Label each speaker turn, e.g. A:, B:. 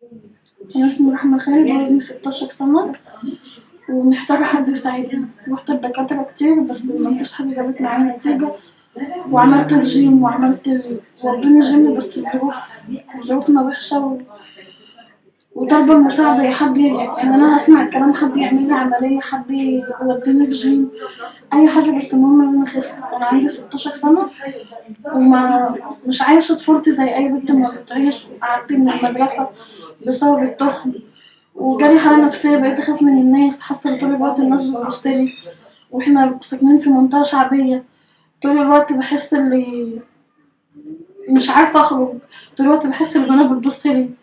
A: أنا اسمي رحمة خالد وزني ستاشر سنة ومحتاجة حد يساعدني رحت لدكاترة كتير بس مفيش حاجة جابت معايا نتيجة وعملت رجيم وعملت ودوني جيم بس الظروف ظروفنا وحشة و... وطالبة المساعدة يا حد يعني أنا هسمع الكلام حد يعمل لي عملية حد يوديني رجيم أي حاجة بس المهم إن أنا أخس أنا عندي ستاشر سنة وما مش عايشة طفولتي زي أي بنت ما بتعيش وقعدت من المدرسة بسبب التخن وجالي حالة نفسية بقيت أخاف من الناس حاسة إن طول الوقت الناس بتبصلي وإحنا ساكنين في منطقة شعبية طول الوقت بحس اللي مش عارفة أخرج طول الوقت بحس البنات بتبصلي